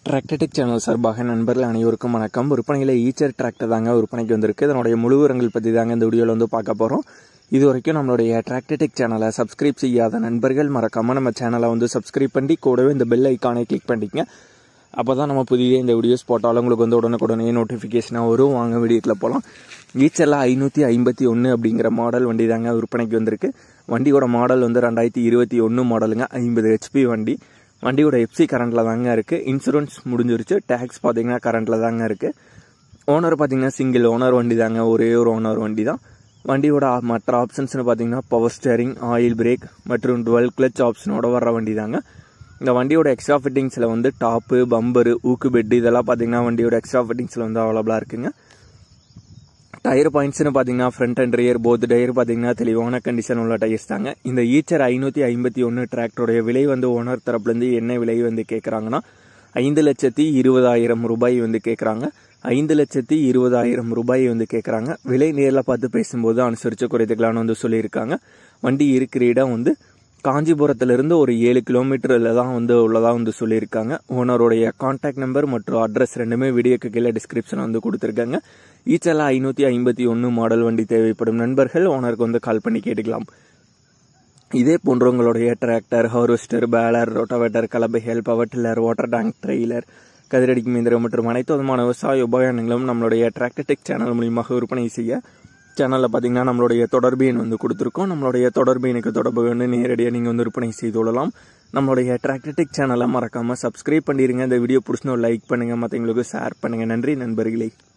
டிராக்டடிக் channel சார்பாக நண்பர்கள் அனைவருக்கும் வணக்கம் விற்பனையில் ஈச்சர் டிராக்டர் தாங்க விற்பனைக்கு வந்திருக்கு இதனுடைய முழு விவரங்கள் பற்றி தாங்க இந்த வீடியோவில் வந்து பார்க்க போகிறோம் இது வரைக்கும் நம்மளுடைய டிராக்டடிக் சேனலை சப்ஸ்கிரைப் செய்யாத நண்பர்கள் மறக்காமல் நம்ம சேனலை வந்து சப்ஸ்கிரைப் பண்ணி கூடவே இந்த பெல் ஐக்கானை கிளிக் பண்ணிக்கங்க அப்போ தான் நம்ம புதிய இந்த வீடியோஸ் போட்டாலும் உங்களுக்கு வந்து உடனுக்குடனே நோட்டிஃபிகேஷனாக வரும் வாங்க வீடியோக்கில் போகலாம் ஈச்சரில் ஐநூற்றி ஐம்பத்தி ஒன்று அப்படிங்கிற மாடல் வண்டி தாங்க விற்பனைக்கு வந்திருக்கு வண்டியோட மாடல் வந்து ரெண்டாயிரத்தி இருபத்தி ஒன்று மாடலுங்க ஐம்பது ஹெச்பி வண்டி வண்டியோட எஃப்சி கரண்ட்டில் தாங்க இருக்குது இன்சூரன்ஸ் முடிஞ்சிருச்சு டேக்ஸ் பார்த்தீங்கன்னா கரண்ட்டில் தாங்க இருக்குது ஓனர் பார்த்தீங்கன்னா சிங்கிள் ஓனர் வண்டி தாங்க ஒரே ஒரு ஓனர் வண்டி தான் வண்டியோட ஆ- மற்ற ஆப்ஷன்ஸ்னு பார்த்தீங்கன்னா பவர் ஸ்டேரிங் ஆயில் பிரேக் மற்றும் டுவெல் கிளச் ஆப்ஷனோட வர்ற வண்டி தாங்க இந்த வண்டியோட எக்ஸ்ட்ரா ஃபிட்டிங்ஸில் வந்து டாப்பு பம்பரு ஊக்கு பெட்டு இதெல்லாம் பார்த்தீங்கன்னா வண்டியோட எக்ஸ்ட்ரா ஃபிட்டிங்ஸில் வந்து அவைலபிளாக இருக்குங்க டயர் பாயிண்ட்ஸ்னு பார்த்தீங்கன்னா front and rear both tyre பார்த்தீங்கன்னா தெளிவான கண்டிஷன் உள்ள டயர்ஸ் தாங்க இந்த ஈச்சர் ஐநூற்றி ஐம்பத்தி ஒன்று டிராக்டருடைய விலை வந்து ஓனர் தரப்புலேருந்து என்ன விலை வந்து கேட்குறாங்கன்னா ஐந்து லட்சத்தி இருபதாயிரம் ரூபாய் வந்து கேட்குறாங்க ஐந்து லட்சத்தி இருபதாயிரம் ரூபாய் வந்து கேட்குறாங்க விலை நேரில் பார்த்து பேசும்போது அனுசரித்து குறைத்துக்கலாம்னு வந்து சொல்லியிருக்காங்க வண்டி இருக்கிற இடம் வந்து காஞ்சிபுரத்திலிருந்து ஒரு ஏழு கிலோமீட்டரில் தான் வந்து உள்ளதாக வந்து சொல்லியிருக்காங்க ஓனருடைய கான்டாக்ட் நம்பர் மற்றும் அட்ரஸ் ரெண்டுமே வீடியோக்கு கீழே டிஸ்கிரிப்ஷன் வந்து கொடுத்துருக்காங்க ஈச்சலா ஐநூற்றி ஐம்பத்தி ஒன்று மாடல் வண்டி தேவைப்படும் நண்பர்கள் ஓனருக்கு வந்து கால் பண்ணி கேட்டுக்கலாம் இதே போன்ற உங்களுடைய டிராக்டர் ஹார்வெஸ்டர் பேலர் ரோட்டோவேட்டர் கலப்பைகள் power tiller water tank trailer கதிரடிக்கு மீந்திரம் மற்றும் அனைத்து விதமான விவசாய உபகரணங்களும் நம்மளுடைய டிராக்டர்டெக் சேனல் மூலியமாக விற்பனை செய்ய சேனலில் பார்த்தீங்கன்னா நம்மளுடைய தொடர்பு எண் வந்து கொடுத்துருக்கோம் நம்மளுடைய தொடர்பு எனக்கு தொடர்பு வந்து நேரடியாக நீங்கள் வந்து விற்பனை செய்து கொள்ளலாம் நம்மளுடைய டிராக்டர்டெக் சேனலை மறக்காமல் சப்ஸ்கிரைப் பண்ணிடுங்க இந்த வீடியோ பிடிச்சினோ லைக் பண்ணுங்கள் மற்றவங்களுக்கு ஷேர் பண்ணுங்கள் நன்றி நண்பர்களே